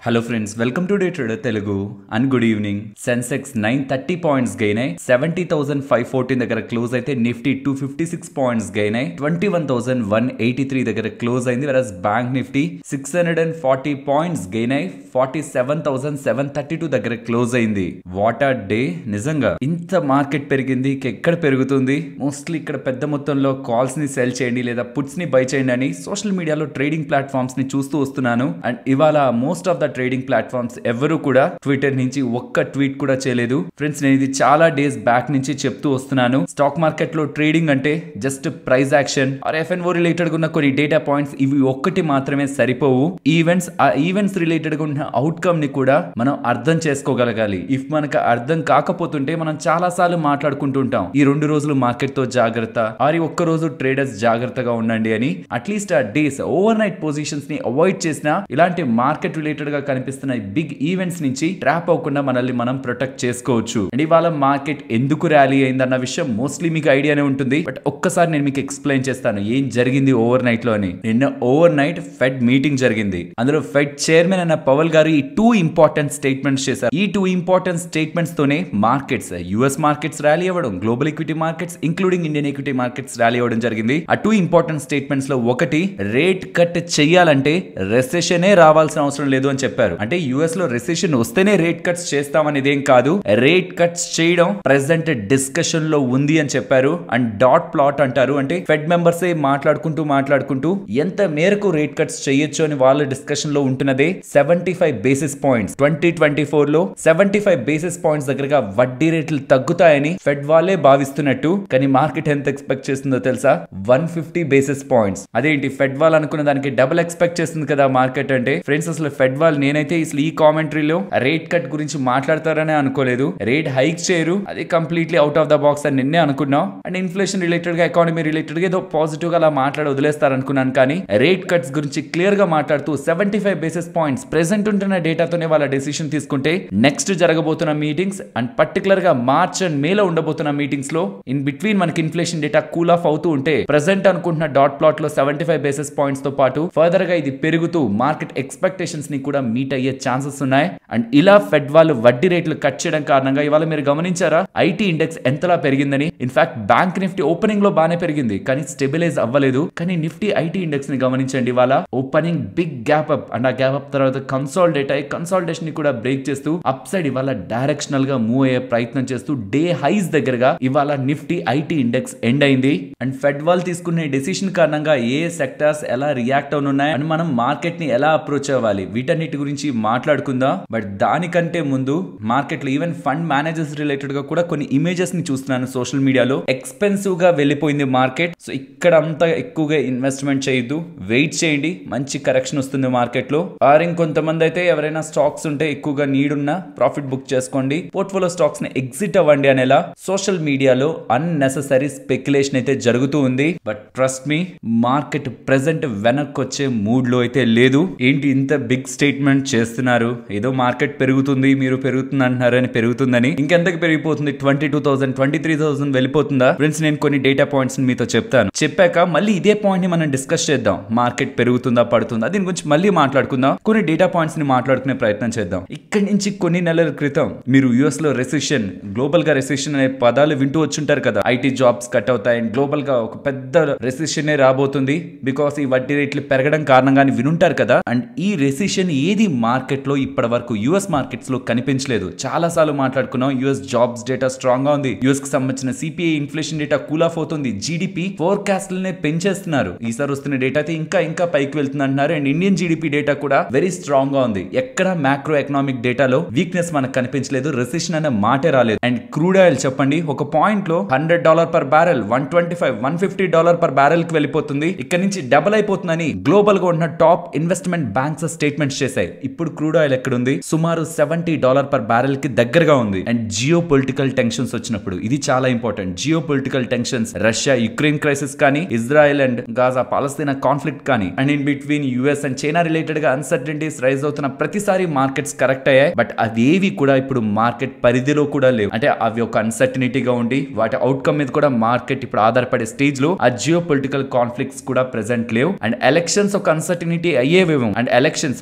Hello friends welcome to day trader Telugu and good evening Sensex nine thirty points gain అయ్యి seventy thousand five fourteen దగ్గర close అయితే Nifty two fifty six points gain అయ్యి twenty one thousand one eighty three దగ్గర close అయింది versus bank Nifty six hundred and forty points gain అయ్యి forty seven thousand seven thirty two దగ్గర close అయింది what a day నిజంగా ఇంత market పెరిగింది ఇక ఎక్కడ పెరుగుతుంది మోస్ట్లీ ఇక్కడ పెద్ద మొత్తంలో కాల్స్ ని సెల్ చేయండి లేదా పుట్స్ ని బై చేయండి అని సోషల్ మీడియాలో ట్రేడింగ్ ప్లాట్ఫామ్స్ ని చూస్తూ వస్తున్నాను అండ్ ఇవాళ most of the trading platforms ఎవరు కూడా ట్విట్టర్ నుంచి ఒక్క ట్వీట్ కూడా చేయలేదు ఫ్రెండ్స్ నేను ఇది చాలా డేస్ బ్యాక్ నుంచి చెప్తూ వస్తున్నాను స్టాక్ మార్కెట్ లో ట్రేడింగ్ అంటే just price action or F N O related గా ఉన్న కొన్ని డేటా పాయింట్స్ ఇవి ఒక్కటి మాత్రమే సరిపోవు ఈవెంట్స్ ఆ ఈవెంట్స్ రిలేటెడ్ గా ఉన్న అవుట్కమ్ ని కూడా మనం అర్థం చేసుకోగలగాలి ఇఫ్ మనకు అర్థం కాకపోతుంటే మనం చాలా సార్లు మాట్లాడుకుంటుంటాం ఈ రెండు రోజులు మార్కెట్ తో జాగ్రత్త ఆర్ ఈ ఒక్క రోజు ట్రేడర్స్ జాగ్రత్తగా ఉండండి అని అట్లీస్ట్ ఆ డేస్ ఓవర్ నైట్ పొజిషన్స్ ని అవాయిడ్ చేసిన ఇలాంటి మార్కెట్ రిలేటెడ్ గా కనిపిస్తున్న బిగ్ ఈవెంట్స్ నుంచి ట్రాప్ అవ్వకుండా మనల్ని మనం ప్రొటెక్ట్ చేసుకోవచ్చు అండ్ ఇవాళ మార్కెట్ ఎందుకు ర్యాలీ అయిందన్న విషయం మోస్ట్లీ మీకు ఐడియానే ఉంటుంది బట్ ఒక్కసారి నేను మీకు ఎక్స్ప్లెయిన్ చేస్తాను ఏం జరిగింది ఓవర్ నైట్ లో అని నిన్న ఓవర్ నైట్ ఫెడ్ మీటింగ్ జరిగింది అందులో ఫెడ్ చైర్మన్ అన్న పవల్ గారు ఈ టూ ఇంపార్టెంట్ స్టేట్మెంట్స్ చేశారు ఈ టూ ఇంపార్టెంట్ స్టేట్మెంట్స్ తోనే మార్కెట్స్ యుఎస్ మార్కెట్స్ ర్యాలీ అవ్వడం global equity markets including Indian equity markets rally అవ్వడం జరిగింది ఆ టూ ఇంపార్టెంట్ స్టేట్మెంట్స్ లో ఒకటి రేట్ కట్ చేయాలంటే రెసెషనే రావాల్సిన అవసరం లేదు అని చెప్పారు అంటే యుఎస్ లో రెసెషన్ వస్తేనే రేట్ కట్స్ చేస్తామనేది ఏం కాదు రేట్ కట్స్ చేయడం ప్రెసెంట్ డిస్కషన్ లో ఉంది అని చెప్పారు అండ్ డాట్ ప్లాట్ అంటారు అంటే ఫెడ్ మెంబర్స్ మాట్లాడుకుంటూ మాట్లాడుకుంటూ ఎంత మేరకు రేట్ కట్స్ చేయొచ్చు అని వాళ్ళ డిస్కషన్ లో ఉంటున్నదే seventy five basis points twenty twenty four లో సెవెంటీ ఫైవ్ బేసిస్ పాయింట్స్ దగ్గరగా వడ్డీ రేట్లు తగ్గుతాయని ఫెడ్ వాళ్ళే భావిస్తున్నట్టు కానీ మార్కెట్ ఎంత ఎక్స్పెక్ట్ చేస్తుందో తెలుసా వన్ ఫిఫ్టీ బేసిస్ పాయింట్స్ అదేంటి ఫెడ్ వాల్ అనుకున్న దానికి డబుల్ ఎక్స్పెక్ట్ చేస్తుంది కదా మార్కెట్ అంటే ఫ్రెండ్స్ అసలు ఫెడ్ వాల్ నేనైతే అసలు ఈ కామెంటరీలో రేట్ కట్ గురించి మాట్లాడతారనే అనుకోలేదు రేట్ హైక్ చేయరు అది completely out of the box అని నిన్నే అనుకున్నాం అండ్ ఇన్ఫ్లేషన్ రిలేటెడ్ గా ఎకానమీ రిలేటెడ్ గా ఏదో పాజిటివ్ గా అలా మాట్లాడి వదిలేస్తారు అనుకున్నాను కానీ రేట్ కట్స్ గురించి క్లియర్ గా మాట్లాడుతూ seventy five basis points present ఉంటున్న డేటాతోనే వాళ్ళ డెసిషన్ తీసుకుంటే నెక్స్ట్ జరగబోతున్న మీటింగ్స్ అండ్ పర్టికులర్ గా మార్చ్ అండ్ మేలో ఉండబోతున్న మీటింగ్స్ లో ఇన్ బిట్వీన్ మనకి ఇన్ఫ్లేషన్ డేటా కూల్ ఆఫ్ అవుతూ ఉంటే ప్రెసెంట్ అనుకుంటున్న డాట్ ప్లాట్ లో సెవెంటీ ఫైవ్ బేసిస్ పాయింట్స్ తో పాటు ఫర్దర్ గా ఇది పెరుగుతూ మార్కెట్ ఎక్స్పెక్టేషన్స్ ని కూడా మీట్ అయ్యే ఛాన్సెస్ ఉన్నాయి అండ్ ఇలా ఫెడ్ వాళ్ళు వడ్డీ రేట్లు కట్ చేయడం కారణంగా ఇవాళ మీరు గమనించారా ఐటీ ఇండెక్స్ ఎంతలా పెరిగిందని ఇన్ఫాక్ట్ బ్యాంక్ నిఫ్టీ ఓపెనింగ్ లో బాగానే పెరిగింది కానీ స్టెబిలైజ్ అవ్వలేదు కానీ నిఫ్టీ ఐటీ ఇండెక్స్ ని గమనించండి ఇవాళ opening big gap up and ఆ గ్యాప్ అప్ తర్వాత కన్సాలిడేట్ అయ్యి కన్సాలిడేషన్ ని కూడా బ్రేక్ చేస్తూ అప్ సైడ్ ఇవాళ డైరెక్షనల్ గా మూవ్ అయ్యే ప్రయత్నం చేస్తూ డే హైస్ దగ్గరగా ఇవాళ నిఫ్టీ ఐటీ ఇండెక్స్ ఎండ్ అయింది అండ్ ఫెడ్ వాళ్ళు తీసుకునే డెసిషన్ కారణంగా ఏ సెక్టార్స్ ఎలా రియాక్ట్ అవునున్నాయి అండ్ మనం మార్కెట్ ని ఎలా అప్రోచ్ అవ్వాలి వీటన్నిటి గురించి మాట్లాడుకుందాం బట్ దానికంటే ముందు మార్కెట్ లో ఈవెన్ ఫండ్ మేనేజర్స్ రిలేటెడ్ గా కూడా కొన్ని ఇమేజెస్ ని చూస్తున్నాను సోషల్ మీడియాలో ఎక్స్పెన్సివ్ గా వెళ్ళిపోయింది మార్కెట్ సో ఇక్కడ అంతా ఎక్కువగా ఇన్వెస్ట్మెంట్ చేయొద్దు వెయిట్ చేయండి మంచి కరెక్షన్ వస్తుంది మార్కెట్ లో ఆర్ ఇంకొంతమంది అయితే ఎవరైనా స్టాక్స్ ఉంటే ఎక్కువగా నీడ్ ఉన్న ప్రాఫిట్ బుక్ చేసుకోండి పోర్ట్ఫోలియో స్టాక్స్ ని ఎగ్జిట్ అవ్వండి అనేలా సోషల్ మీడియాలో అన్నెసెసరీ స్పెక్యులేషన్ అయితే జరుగుతూ ఉంది బట్ ట్రస్ట్ మీ మార్కెట్ ప్రెసెంట్ వెనక్కి వచ్చే మూడ్ లో అయితే లేదు ఏంటి ఇంత బిగ్ స్టేట్మెంట్ చేస్తున్నారు ఏదో మార్కెట్ పెరుగుతుంది మీరు పెరుగుతుంది అంటున్నారని పెరుగుతుందని ఇంకెంతకు పెరిగిపోతుంది twenty two thousand twenty three thousand వెళ్ళిపోతుందా ఫ్రెండ్స్ నేను కొన్ని డేటా పాయింట్స్ మీతో చెప్తాను చెప్పాక మళ్ళీ ఇదే పాయింట్ ని మనం డిస్కస్ చేద్దాం మార్కెట్ పెరుగుతుందా పడుతుందా దీని గురించి మళ్ళీ మాట్లాడుకుందాం కొన్ని డేటా పాయింట్స్ ని మాట్లాడుకునే ప్రయత్నం చేద్దాం ఇక్కడి నుంచి కొన్ని నెలల క్రితం మీరు యుఎస్ లో రెసిషన్ గ్లోబల్ గా రెసిషన్ అనే పదాలు వింటూ వచ్చుంటారు కదా ఐటీ జాబ్స్ కట్ అవుతాయి అండ్ గ్లోబల్ గా ఒక పెద్ద రెసిషన్ రాబోతుంది బికాస్ ఈ వడ్డీ రేట్లు పెరగడం కారణంగా వినుంటారు కదా అండ్ ఈ రెసిషన్ ఏది మార్కెట్ లో ఇప్పటి వరకు యుఎస్ మార్కెట్స్ లో కనిపించలేదు చాలా సార్లు మాట్లాడుకున్నాం యుఎస్ జాబ్స్ డేటా స్ట్రాంగ్ గా ఉంది యుఎస్ కి సంబంధించిన CPI inflation data cool off అవుతుంది జీడిపి ఫోర్కాస్ట్ లనే పెంచేస్తున్నారు ఈసారి వస్తున్న డేటా అయితే ఇంకా ఇంకా పైకి వెళ్తుంది అంటున్నారు అండ్ ఇండియన్ జీడిపి డేటా కూడా వెరీ స్ట్రాంగ్ గా ఉంది ఎక్కడ మ్యాక్రో ఎకనామిక్ డేటాలో వీక్నెస్ మనకు కనిపించలేదు రెసిషన్ అనే మాటే రాలేదు అండ్ క్రూడ్ ఆయిల్ చెప్పండి ఒక పాయింట్ లో hundred dollar per barrel one twenty five one fifty dollar per barrel కి వెళ్ళిపోతుంది ఇక్కడ నుంచి డబుల్ అయిపోతుందని గ్లోబల్ గా ఉన్న టాప్ ఇన్వెస్ట్మెంట్ బ్యాంక్స్ స్టేట్మెంట్స్ చేశాయి ఇప్పుడు క్రూడ్ ఆయిల్ ఎక్కడ ఉంది సుమారు సెవెంటీ డాలర్ పర్ బ్యారెల్ కి దగ్గరగా ఉంది అండ్ జియో పొలిటికల్ టెన్షన్స్ వచ్చినప్పుడు ఇది చాలా important geopolitical tensions Russia Ukraine crisis కానీ Israel and Gaza Palestine conflict కానీ and in between US and China related గా అన్సర్టనిటీస్ రైజ్ అవుతున్న ప్రతిసారి మార్కెట్స్ కరెక్ట్ అయ్యాయి బట్ అవేవి కూడా ఇప్పుడు మార్కెట్ పరిధిలో కూడా లేవు అంటే అవి ఒక అన్సర్టనిటీగా ఉండి వాటి అవుట్కమ్ మీద కూడా మార్కెట్ ఇప్పుడు ఆధారపడే స్టేజ్ లో ఆ జియో పొలిటికల్ కాన్ఫ్లిక్ట్స్ కూడా ప్రెసెంట్ లేవు అండ్ ఎలక్షన్స్ ఒక అన్సర్టనిటీ అయ్యేవేమో అండ్ ఎలక్షన్స్ మన ఇండియన్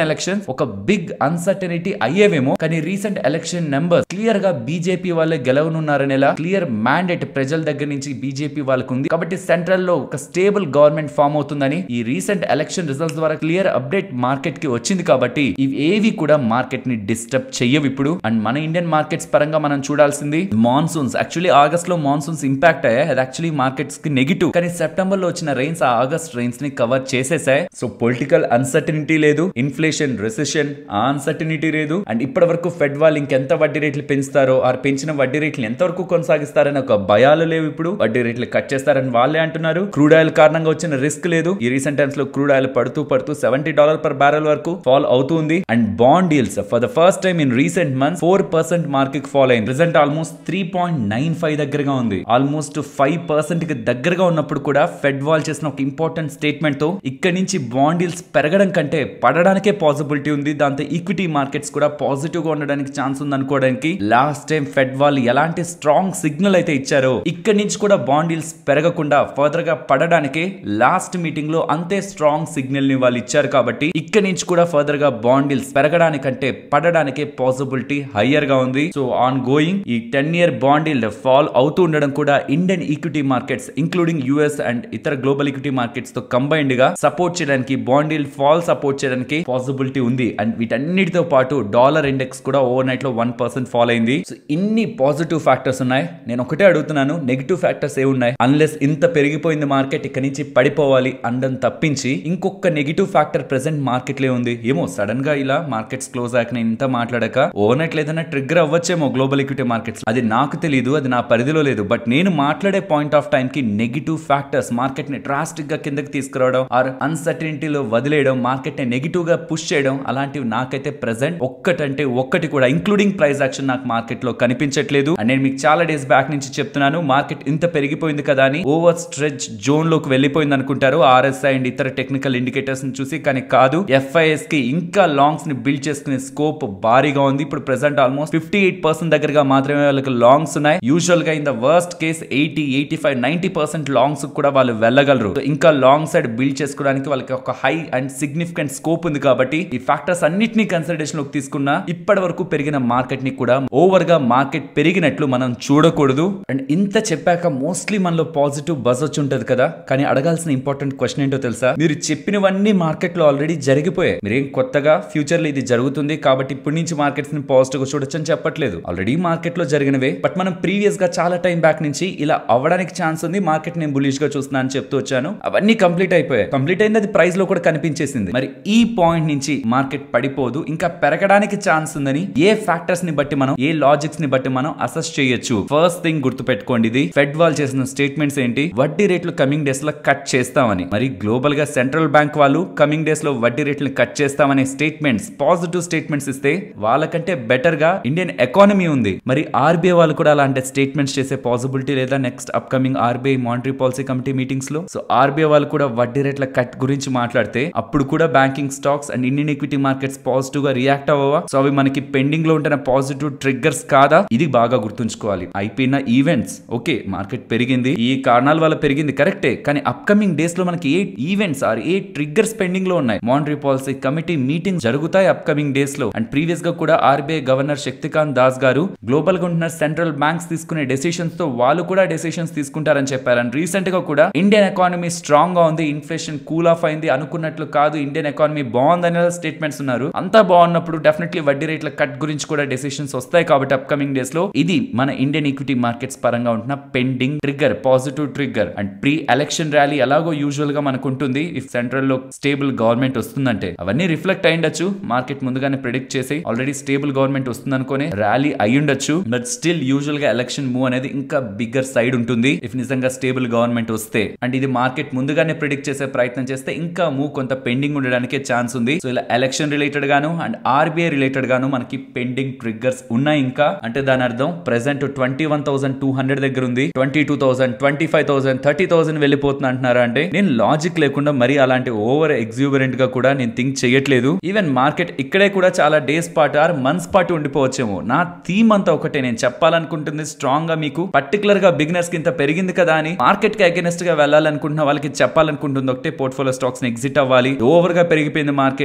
ఎలక్షన్ ఒక బిగ్ అన్సర్టనిటీ అయ్యేవేమో కానీ రీసెంట్ ఎలక్షన్ నెంబర్స్ క్లియర్ గా బీజేపీ వాళ్ళే గెలవనున్నారనేలా క్లియర్ మ్యాండేట్ ప్రజల దగ్గర నుంచి బీజేపీ వాళ్ళకు ఉంది కాబట్టి సెంట్రల్ లో ఒక స్టేబుల్ గవర్నమెంట్ ఫామ్ అవుతుందని ఈ రీసెంట్ ఎలక్షన్ రిజల్ట్స్ ద్వారా క్లియర్ అప్డేట్ మార్కెట్ కి వచ్చింది కాబట్టి ఇవి ఏవి కూడా మార్కెట్ ని డిస్టర్బ్ చెయ్యవు ఇప్పుడు అండ్ మన ఇండియన్ మార్కెట్స్ పరంగా మనం చూడాల్సింది మాన్సూన్స్ యాక్చువల్లీ ఆగస్ట్ లో మాన్సూన్స్ ఇంపాక్ట్ అయ్యాయి అది యాక్చువల్లీ మార్కెట్స్ కి నెగిటివ్ కానీ సెప్టెంబర్ లో వచ్చిన రైన్స్ ఆ ఆగస్ట్ రైన్స్ ని కవర్ చేసేసాయి సో పొలిటికల్ అన్సర్టనిటీ లేదు ఇన్ఫ్లేషన్ రెసెషన్ ఆ అన్సర్టనిటీ లేదు అండ్ ఇప్పటి వరకు ఫెడ్ వాళ్ళు ఇంకెంత వడ్డీ రేట్లు పెంచుతారో ఆ పెంచిన వడ్డీ రేట్లు ఎంతవరకు కొనసాగిస్తారని ఒక భయాలు లేవు ఇప్పుడు వడ్డీ రేట్లు కట్ చేస్తారని వాళ్ళే అంటున్నారు క్రూడ్ ఆయిల్ కారణంగా వచ్చిన రిస్క్ లేదు ఈ రీసెంట్ టైమ్స్ లో క్రూడ్ ఆయిల్ పడుతూ పడుతూ సెవెంటీ డాలర్ పర్ బ్యారల్ వరకు ఫాల్ అవుతుంది అండ్ బాండ్ డీల్స్ for the first time in recent month four percent market fall అయింది result almost three point nine five దగ్గరగా ఉంది ఆల్మోస్ట్ ఫైవ్ పర్సెంట్ కి దగ్గరగా ఉన్నప్పుడు కూడా ఫెడ్ వాల్ చేసిన ఒక ఇంపార్టెంట్ స్టేట్మెంట్ తో ఇక్కడి నుంచి బాండ్ డీల్స్ పెరగడం కంటే పడడానికే పాసిబిలిటీ ఉంది దాంతో ఈక్విటీ మార్కెట్స్ కూడా పాజిటివ్ గా ఉండడానికి ఛాన్స్ ఉంది అనుకోవడానికి లాస్ట్ టైం ఫెడ్ వాళ్ళు ఎలాంటి స్ట్రాంగ్ సిగ్నల్ అయితే ఇచ్చారో ఇక్కడి నుంచి కూడా బాండ్ డీల్స్ పెరగకుండా ఫర్దర్ గా పడడానికి లాస్ట్ మీటింగ్ లో అంతే స్ట్రాంగ్ సిగ్నల్ ని వాళ్ళు ఇచ్చారు కాబట్టి ఇక్కడి నుంచి కూడా ఫర్దర్ గా బాండ్ డీల్స్ పెరగడానికంటే పడడానికే పాసిబిలిటీ హయ్యర్ గా ఉంది సో ఆన్ గోయింగ్ ఈ టెన్ ఇయర్ బాండ్ డీల్ ఫాల్ అవుతూ ఉండడం కూడా Indian equity markets including US and ఇతర గ్లోబల్ ఈక్విటీ మార్కెట్స్ తో కంబైన్డ్ గా సపోర్ట్ చేయడానికి బాండ్ డీల్ ఫాల్ సపోర్ట్ చేయడానికి పాసిబిలిటీ ఉంది అండ్ వీటన్నిటితో పాటు డాలర్ ఇండెక్స్ కూడా ఓవర్ నైట్ లో వన్ పర్సెంట్ ఫాల్ అయింది సో ఇన్ని పాజిటివ్ ఫ్యాక్టర్స్ ఉన్నాయి నేను ఒకటే అడుగుతున్నాను నెగిటివ్ ఫ్యాక్టర్స్ ఏ ఉన్నాయి అన్లెస్ ఇంత పెరిగిపోయింది మార్కెట్ ఇక్కడ నుంచి పడిపోవాలి అండం తప్పించి ఇంకొక నెగిటివ్ ఫ్యాక్టర్ ప్రెసెంట్ మార్కెట్ లే ఉంది ఏమో సడన్ గా ఇలా మార్కెట్స్ క్లోజ్ అయ్యాక నేను ఇంత మాట్లాడక ఓవర్ నైట్ ఏదైనా ట్రిగ్గర్ అవ్వచ్చేమో గ్లోబల్ ఈక్విటీ మార్కెట్స్ అది నాకు తెలియదు అది నా పరిధిలో లేదు బట్ నేను మాట్లాడే పాయింట్ ఆఫ్ టైం కి నెగిటివ్ ఫ్యాక్టర్స్ మార్కెట్ ని డ్రాస్టిక్ గా కిందకి తీసుకురావడం ఆర్ అన్సర్టనిటీలో వదిలేయడం మార్కెట్ ని నెగిటివ్ గా పుష్ చేయడం అలాంటివి నాకైతే ప్రెసెంట్ ఒక్కటంటే ఒక్కటి కూడా ఇంక్లూడింగ్ ప్రైస్ యాక్షన్ నాకు మార్కెట్ లో కనిపించట్లేదు అండ్ నేను మీకు చాలా డేస్ బ్యాక్ నుంచి చెప్తున్నాను మార్కెట్ ఇంత పెరిగిపోయింది కదా అని ఓవర్ స్ట్రెచ్ జోన్ లోకి వెళ్ళిపోయింది అనుకుంటారు ఆర్ఎస్ఐ అండ్ ఇతర టెక్నికల్ ఇండికేటర్స్ ని చూసి కానీ కాదు ఎఫ్ఐఎస్ కి ఇంకా లాంగ్స్ ని బిల్డ్ చేసుకునే స్కోప్ భారీగా ఉంది ఇప్పుడు present almost fifty eight percent దగ్గరగా మాత్రమే వాళ్ళకి లాంగ్స్ ఉన్నాయి యూజువల్ గా in the worst case eighty eighty five ninety percent longs కూడా వాళ్ళు వెళ్ళగలరు So, ఇంకా లాంగ్ సైడ్ బిల్డ్ చేసుకోవడానికి వాళ్ళకి ఒక హై అండ్ సిగ్నిఫికెంట్ స్కోప్ ఉంది కాబట్టి ఈ ఫ్యాక్టర్స్ అన్నిటినీ కన్సిడరేషన్ లోకి తీసుకున్న ఇప్పటి వరకు పెరిగిన మార్కెట్ ని కూడా ఓవర్ గా మార్కెట్ పెరిగినట్లు మనం చూడకూడదు అండ్ ఇంత చెప్పాక మోస్ట్లీ మనలో పాజిటివ్ బజ్ వచ్చి ఉంటది కదా కానీ అడగాల్సిన ఇంపార్టెంట్ క్వశ్చన్ ఏంటో తెలుసా మీరు చెప్పినవన్నీ మార్కెట్ లో ఆల్రెడీ జరిగిపోయాయి మీరేం కొత్తగా ఫ్యూచర్ లో ఇది జరుగుతుంది కాబట్టి ఇప్పటి నుంచి మార్కెట్స్ ని పాజిటివ్ గా చూడొచ్చు అని చెప్పట్లేదు ఆల్రెడీ మార్కెట్ లో జరిగినవే బట్ మనం ప్రీవియస్ గా చాలా టైం బ్యాక్ నుంచి ఇలా అవ్వడానికి ఛాన్స్ ఉంది మార్కెట్ నేను బులిష్ గా చూస్తున్నా అని చెప్తూ వచ్చాను అవన్నీ కంప్లీట్ అయిపోయాయి కంప్లీట్ అయింది అది ప్రైస్ లో కూడా కనిపించేసింది మరి ఈ పాయింట్ నుంచి మార్కెట్ పడిపోదు ఇంకా పెరగడానికి ఛాన్స్ ఉందని ఏ ఫ్యాక్టర్స్ ని బట్టి మనం ఏ లాజిక్స్ ని బట్టి మనం అసెస్ చేయొచ్చు ఫస్ట్ థింగ్ గుర్తు పెట్టుకోండి ఇది ఫెడ్ వాళ్ళు చేసిన స్టేట్మెంట్స్ ఏంటి వడ్డీ రేట్లు కమింగ్ డేస్ లో కట్ చేస్తామని మరి గ్లోబల్ గా సెంట్రల్ బ్యాంక్ వాళ్ళు కమింగ్ డేస్ లో వడ్డీ రేట్లు కట్ చేస్తామనే స్టేట్మెంట్స్ పాజిటివ్ స్టేట్మెంట్స్ ఇస్తే వాళ్ళకంటే బెటర్ గా ఇండియన్ ఎకానమీ ఉంది మరి ఆర్బీఐ వాళ్ళు కూడా అలాంటి స్టేట్మెంట్స్ చేసే పాసిబిలిటీ లేదా next upcoming RBI monetary policy committee meetings లో సో ఆర్బీఐ వాళ్ళు కూడా వడ్డీ రేట్ల కట్ గురించి మాట్లాడితే అప్పుడు కూడా banking stocks and Indian equity markets positive గా రియాక్ట్ అవ్వవా సో అవి మనకి పెండింగ్ లో ఉంటున్న పాజిటివ్ ట్రిగ్గర్స్ కాదా ఇది బాగా గుర్తుంచుకోవాలి అయిపోయిన ఈవెంట్స్ ఓకే మార్కెట్ పెరిగింది ఈ కారణాల వల్ల పెరిగింది కరెక్టే కానీ అప్కమింగ్ డేస్ లో మనకి ఏ ఈవెంట్స్ ఆర్ ఏ ట్రిగ్గర్స్ పెండింగ్ లో ఉన్నాయి మానిటరీ పాలసీ కమిటీ మీటింగ్ జరుగుతాయి అప్కమింగ్ డేస్ లో అండ్ ప్రీవియస్ గా కూడా ఆర్బీఐ గవర్నర్ శక్తికాంత్ దాస్ గారు గ్లోబల్ గా ఉంటున్న సెంట్రల్ బ్యాంక్స్ తీసుకునే డెసిషన్స్ తో వాళ్ళు కూడా డెసిషన్స్ తీసుకుంటారని చెప్పారు అండ్ రీసెంట్ గా కూడా ఇండియన్ ఎకానమీ స్ట్రాంగ్ గా ఉంది ఇన్ఫ్లేషన్ కూల్ ఆఫ్ అయింది అనుకున్నట్లు కాదు ఇండియన్ ఎకానమీ బాగుందనే స్టేట్మెంట్స్ ఉన్నారు అంతా బాగున్నప్పుడు డెఫినెట్లీ వడ్డీ రేట్ల కట్ గురించి కూడా డెసిషన్స్ వస్తాయి కాబట్టి అప్కమింగ్ డేస్ లో ఇది మన ఇండియన్ ఈక్విటీ మార్కెట్స్ పరంగా ఉంటున్న pending trigger positive trigger and pre election rally ఎలాగో యూజువల్ గా మనకు ఉంటుంది ఇఫ్ సెంట్రల్ లో స్టేబుల్ గవర్నమెంట్ వస్తుందంటే అవన్నీ రిఫ్లెక్ట్ అయ్యిండొచ్చు మార్కెట్ ముందుగానే ప్రిడిక్ట్ చేసి ఆల్రెడీ స్టేబుల్ గవర్నమెంట్ వస్తుంది అనుకునే ర్యాలీ అయ్యుండొచ్చు బట్ స్టిల్ యూజువల్ గా ఎలక్షన్ మూవ్ అనేది ఇంకా బిగ్గర్ సైడ్ ఉంటుంది ఇఫ్ నిజంగా స్టేబుల్ గవర్నమెంట్ వస్తే అండ్ ఇది మార్కెట్ ముందుగానే ప్రిడిక్ట్ చేసే ప్రయత్నం చేస్తే ఇంకా మూవ్ కొంత పెండింగ్ ఉండడానికే ఛాన్స్ ఉంది సో ఇలా ఎలక్షన్ రిలేటెడ్ గాను అండ్ ఆర్బీఐ రిలేటెడ్ గాను మనకి పెండింగ్ ట్రిగ్గర్స్ ఉన్నాయి ఇంకా అంటే దాని అర్థం present twenty one thousand two hundred దగ్గర ఉంది twenty two thousand twenty five thousand thirty thousand వెళ్ళిపోతుంది అంటున్నారా అంటే నేను లాజిక్ లేకుండా మరీ అలాంటి ఓవర్ ఎగ్జూబరెంట్ గా కూడా నేను థింక్ చేయట్లేదు ఈవెన్ మార్కెట్ ఇక్కడే కూడా చాలా డేస్ పాటు ఆర్ మంత్స్ పాటు ఉండిపోవచ్చేమో నా థీమ్ అంతా ఒకటే నేను చెప్పాలనుకుంటుంది స్ట్రాంగ్ గా మీకు పర్టికులర్ గా బిగినర్స్ కి ఇంత పెరిగింది కదా అని మార్కెట్ కి అగేనెస్ట్ గా వెళ్ళాలనుకుంటున్న వాళ్ళకి చెప్పాలనుకుంటుంది ఒకటే పోర్ట్ఫోలియో స్టాక్స్ ని ఎగ్జిట్ అవ్వాలి ఓవర్ గా పెరిగిపోయింది మార్కెట్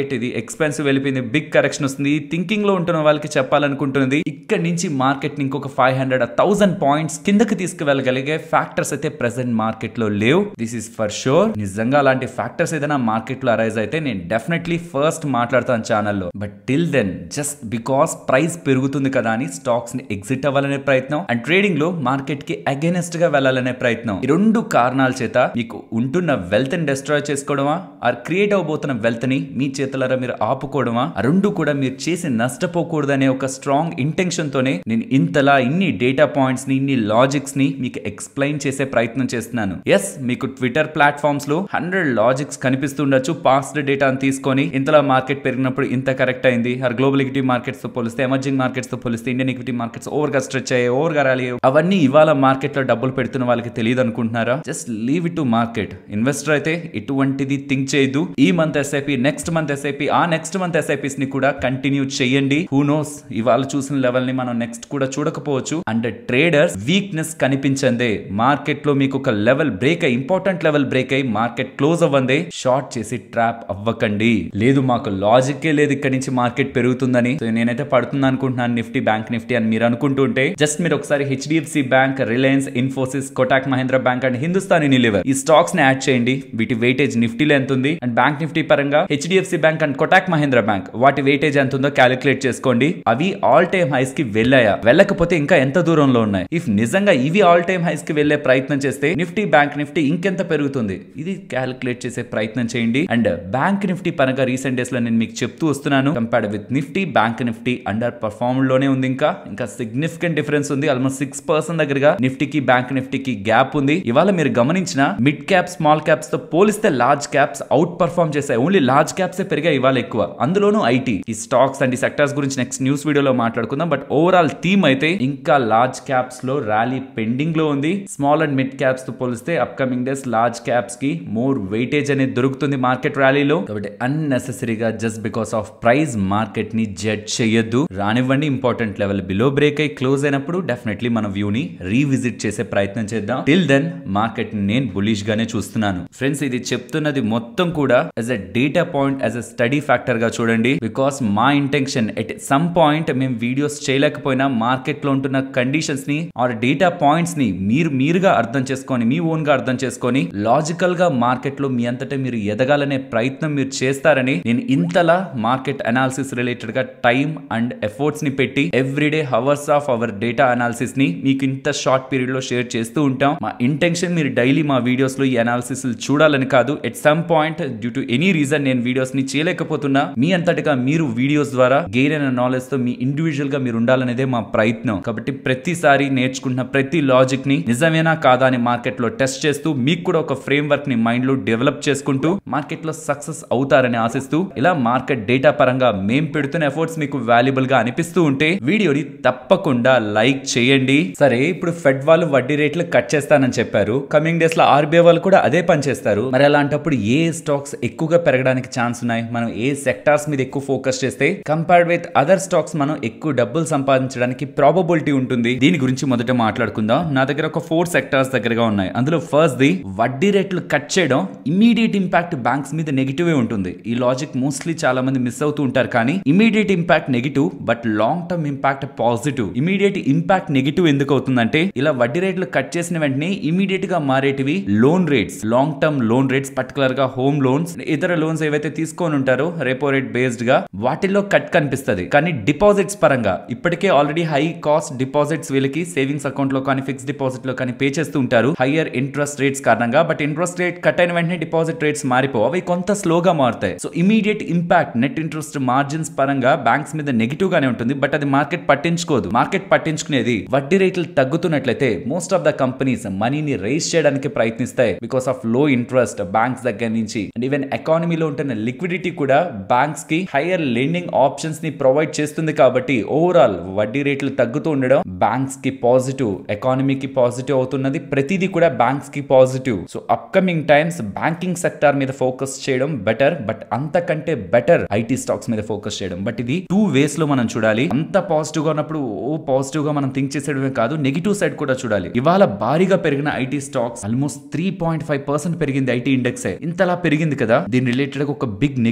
మార్కెట్ ఇది ఎక్స్పెన్సివ్ వెళ్ళిపోయింది బిగ్ కరెక్షన్ వస్తుంది థింకింగ్ లో ఉంటున్న వాళ్ళకి చెప్పాలనుకుంటున్నది ఇక్కడ నుంచి మార్కెట్ ని ఇంకొక ఫైవ్ హండ్రెడ్ థౌసండ్ పాయింట్స్ కిందకి తీసుకువెళ్ళగలిగే ఫ్యాక్టర్స్ అయితే ప్రెసెంట్ మార్కెట్ లో లేవు దిస్ ఇస్ ఫర్ షూర్ నిజంగా అలాంటి ఫ్యాక్టర్స్ ఏదైనా మార్కెట్ లో అరైజ్ అయితే నేను డెఫినెట్లీ ఫస్ట్ మాట్లాడతాను ఛానల్లో but till then just because price పెరుగుతుంది కదా అని స్టాక్స్ ని ఎగ్జిట్ అవ్వాలనే ప్రయత్నం అండ్ ట్రేడింగ్ లో మార్కెట్ కి అగెనెస్ట్ గా వెళ్ళాలనే ప్రయత్నం ఈ రెండు కారణాల చేత మీకు ఉంటున్న వెల్త్ ని డిస్ట్రాయ్ చేసుకోవడమా ఆర్ క్రియేట్ అవబోతున్న వెల్త్ ని మీ చేతులారా మీరు ఆపుకోవడమా ఆ రెండు కూడా మీరు చేసి నష్టపోకూడదనే ఒక స్ట్రాంగ్ ఇంటెన్షన్ తోనే నేను ఇంతలా ఇన్ని డేటా పాయింట్స్ ని ఇన్ని లాజిక్స్ ని మీకు ఎక్స్ప్లెయిన్ చేసే ప్రయత్నం చేస్తున్నాను ఎస్ మీకు ట్విట్టర్ ప్లాట్ఫామ్స్ లో హండ్రెడ్ లాజిక్స్ కనిపిస్తుండొచ్చు పాస్ట్ డేటాను తీసుకొని ఇంతలా మార్కెట్ పెరిగినప్పుడు ఇంత కరెక్ట్ అయింది ఆర్ గ్లోబల్ ఈక్విటీ మార్కెట్స్ తో పోలిస్తే ఎమర్జింగ్ మార్కెట్స్ తో పోలిస్తే ఇండియన్ ఈక్విటీ మార్కెట్స్ ఓవర్ గా స్ట్రెచ్ అయ్యాయి ఓవర్ గా ర్యాలీ అయ్యాయి. అవన్నీ ఇవాళ మార్కెట్ లో డబ్బులు పెడుతున్న వాళ్ళకి తెలియదు అనుకుంటున్నారా just leave it to market investor అయితే ఎటువంటిది థింక్ చేయదు ఈ month SIP next month SIP ఆ నెక్స్ట్ మంత్ ఎస్ఐపిస్ ని కూడా కంటిన్యూ చేయండి హూ నోస్ ఇవాళ చూసిన లెవెల్ ని మనం నెక్స్ట్ కూడా చూడకపోవచ్చు అండ్ ట్రేడర్స్ వీక్నెస్ కనిపించందే మార్కెట్ లో మీకు ఒక లెవెల్ బ్రేక్ అయ్యి ఇంపార్టెంట్ లెవెల్ బ్రేక్ అయ్యి మార్కెట్ క్లోజ్ అవ్వందే షార్ట్ చేసి ట్రాప్ అవ్వకండి లేదు మాకు లాజిక్కే లేదు ఇక్కడ నుంచి మార్కెట్ పెరుగుతుందని So, నేనైతే పడుతుంది అనుకుంటున్నాను నిఫ్టీ బ్యాంక్ నిఫ్టీ అని మీరు అనుకుంటుంటే జస్ట్ మీరు ఒకసారి HDFC bank Reliance Infosys Kotak Mahindra bank and Hindustan Unilever ఈ స్టాక్స్ ని యాడ్ చేయండి వీటి వెయిటేజ్ నిఫ్టీలో ఎంత ఉంది అండ్ బ్యాంక్ నిఫ్టీ పరంగా HDFC bank and Kotak Mahindra bank వాటి వెయిటేజ్ ఎంత ఉందో క్యాలిక్యులేట్ చేసుకోండి అవి ఆల్ టైమ్ హైస్ కి వెళ్ళాయా వెళ్ళకపోతే ఇంకా ఎంత దూరంలో ఉన్నాయి ఇఫ్ నిజంగా ఇవి ఆల్ టైమ్ హైస్ కి వెళ్లే ప్రయత్నం చేస్తే నిఫ్టీ బ్యాంక్ నిఫ్టీ ఇంకెంత పెరుగుతుంది ఇది క్యాలిక్యులేట్ చేసే ప్రయత్నం చేయండి అండ్ బ్యాంక్ నిఫ్టీ పరంగా రీసెంట్ డేస్ లో నేను మీకు చెప్తూ వస్తున్నాను compared with Nifty bank Nifty underperform లోనే ఉంది ఇంకా ఇంకా సిగ్నిఫికెంట్ డిఫరెన్స్ ఉంది ఆల్మోస్ట్ సిక్స్ పర్సెంట్ దగ్గరగా నిఫ్టీకి బ్యాంక్ నిఫ్టీకి గ్యాప్ ఉంది ఇవాళ మీరు గమనించిన మిడ్ క్యాప్ స్మాల్ క్యాప్స్ తో పోలిస్తే లార్జ్ క్యాప్స్ అవుట్ పర్ఫార్మ్ చేశాయి ఓన్లీ లార్జ్ క్యాప్స్ పెరిగాయి ఇవాళ ఎక్కువ అందులోనూ ఐటీ ఈ స్టాక్స్ అండ్ ఈ సెక్టర్స్ గురించి నెక్స్ట్ న్యూస్ వీడియోలో మాట్లాడుకుందాం బట్ ఓవరాల్ థీమ్ అయితే ఇంకా లార్జ్ క్యాప్స్ లో ర్యాలీ పెండింగ్ లో ఉంది స్మాల్ అండ్ మిడ్ క్యాప్స్ తో పోలిస్తే అప్కమింగ్ డేస్ లార్జ్ క్యాప్స్ కి మోర్ వెయిటేజ్ అనేది దొరుకుతుంది మార్కెట్ ర్యాలీలో కాబట్టి అన్నెసెసరీగా just because of price market ని జడ్జ్ చేయొద్దు రానివ్వండి ఇంపార్టెంట్ లెవెల్ బిలో బ్రేక్ అయి క్లోజ్ అయినప్పుడు డెఫినెట్లీ మన వ్యూ ని రీవిజిట్ చేసే ప్రయత్నం చేద్దాం టిల్ దెన్ మార్కెట్ నేను బులిష్ గానే చూస్తున్నాను ఫ్రెండ్స్ ఇది చెప్తున్నది మొత్తం కూడా as a data point as a study factor గా చూడండి బికాస్ మా ఇంటెన్షన్ ఎట్ సమ్ పాయింట్ మేము వీడియోస్ చేయలేకపోయినా మార్కెట్ లో ఉంటున్న కండిషన్స్ ని ఆర్ డేటా పాయింట్స్ ని మీరు మీరుగా అర్థం చేసుకొని మీ ఓన్ గా అర్థం చేసుకొని లాజికల్ గా మార్కెట్ లో మీ అంతటా మీరు ఎదగాలనే ప్రయత్నం మీరు చేస్తారని నేను ఇంతలా మార్కెట్ అనాలిసిస్ రిలేటెడ్ గా టైం అండ్ ఎఫర్ట్స్ ని పెట్టి everyday hours of our data analysis ని మీకు ఇంత షార్ట్ పీరియడ్ లో షేర్ చేస్తూ ఉంటాం మా ఇంటెన్షన్ మీరు డైలీ మా వీడియోస్ లో ఈ అనాలిసిస్ చూడాలని కాదు at some point due to any reason నేను వీడియోస్ ని చేయలేకపోతున్నా మీ అంతటిగా మీరు వీడియోస్ ద్వారా గెయిన్ అయిన నాలెడ్జ్ తో మీ ఇండివిజువల్ గా మీరు ఉండాలనేదే మా ప్రయత్నం కాబట్టి ప్రతిసారి నేర్చుకున్న ప్రతి లాజిక్ ని నిజమేనా కాదా అని మార్కెట్ లో టెస్ట్ చేస్తూ మీకు కూడా ఒక ఫ్రేమ్ వర్క్ ని మైండ్ లో డెవలప్ చేసుకుంటూ మార్కెట్ లో సక్సెస్ అవుతారని ఆశిస్తూ ఇలా మార్కెట్ డేటా పరంగా మేం పెడుతున్న ఎఫర్ట్స్ మీకు వాల్యుబుల్ గా అనిపిస్తూ ఉంటే వీడియోని తప్పకుండా లైక్ చేయండి సరే ఇప్పుడు ఫెడ్ వాళ్ళు వడ్డీ రేట్లు కట్ చేస్తానని చెప్పారు కమింగ్ డేస్ లో ఆర్బీఐ వాళ్ళు కూడా అదే పని చేస్తారు మరి అలాంటప్పుడు ఏ స్టాక్స్ ఎక్కువగా పెరగడానికి ఛాన్స్ ఉన్నాయి మనం ఏ సెక్టార్స్ మీద ఎక్కువ ఫోకస్ చేస్తే కంపేర్డ్ విత్ అదర్ స్టాక్స్ మనం ఎక్కువ డబ్బులు సంపాదించడానికి ప్రాబబిలిటీ ఉంటుంది దీని గురించి మొదట మాట్లాడుకుందాం నా దగ్గర ఒక ఫోర్ సెక్టార్స్ దగ్గరగా ఉన్నాయి అందులో ఫస్ట్ ది వడ్డీ రేట్లు కట్ చేయడం ఇమీడియట్ ఇంపాక్ట్ బ్యాంక్స్ మీద నెగిటివ్ ఉంటుంది ఈ లాజిక్ మోస్ట్లీ చాలా మంది మిస్ అవుతూ ఉంటారు కానీ immediate impact negative but long term impact positive immediate impact negative ఎందుకు అవుతుందంటే ఇలా వడ్డీ రేట్లు కట్ చేసిన వెంటనే ఇమీడియట్ గా మారేటివి loan rates long term loan rates particular గా హోమ్ లోన్స్ ఇతర లోన్స్ ఏవైతే తీసుకొని ఉంటారో రెపో రేట్ బేస్డ్ గా వాటిల్లో కట్ కనిపిస్తుంది కానీ డిపాజిట్స్ పరంగా ఇప్పటికే ఆల్రెడీ హై కాస్ట్ డిపాజిట్స్ వీళ్ళకి సేవింగ్స్ అకౌంట్ లో కానీ ఫిక్స్ డిపాజిట్ లో కానీ పే చేస్తూ ఉంటారు హయ్యర్ ఇంట్రెస్ట్ రేట్స్ కారణంగా బట్ ఇంట్రెస్ట్ రేట్ కట్ అయిన వెంటనే డిపాజిట్ రేట్స్ మారిపో అవి కొంత స్లోగా మారుతాయి so immediate impact net interest margins పరంగా బ్యాంక్స్ మీద నెగిటివ్ గానే ఉంటుంది బట్ అది మార్కెట్ పట్టించుకోదు మార్కెట్ పట్టించుకునేది వడ్డీ రేట్లు తగ్గుతున్నట్లయితే మోస్ట్ ఆఫ్ ద కంపెనీస్ మనీని రైజ్ చేయడానికి ప్రయత్నిస్తాయి because of low interest banks దగ్గర నుంచి అండ్ ఈవెన్ ఎకానమీలో ఉంటున్న లిక్విడిటీ కూడా బ్యాంక్స్ కి హైయర్ లెండింగ్ ఆప్షన్స్ ని ప్రొవైడ్ చేస్తుంది కాబట్టి ఓవరాల్ వడ్డీ రేట్లు తగ్గుతూ ఉండడం బ్యాంక్స్ కి పాజిటివ్ ఎకానమీకి పాజిటివ్ అవుతున్నది ప్రతిదీ కూడా బ్యాంక్స్ కి positive so upcoming times banking sector మీద ఫోకస్ చేయడం బెటర్ బట్ అంతకంటే బెటర్ ఐటీ స్టాక్స్ మీద ఫోకస్ చేయడం బట్ ఇది టూ వేస్ లో మనం చూడాలి అంత పాజిటివ్ గా ఉన్నప్పుడు ఓ పాజిటివ్ గా మనం థింక్ చేసేయడమే కాదు నెగిటివ్ సైడ్ కూడా చూడాలి ఇవాళ భారీగా పెరిగిన IT stocks almost three point five percent పెరిగింది ఐటీ ఇండెక్స్ ఇంతలా పెరిగింది కదా దీని రిలేటెడ్ ఒక బిగ్ నెగిటివ్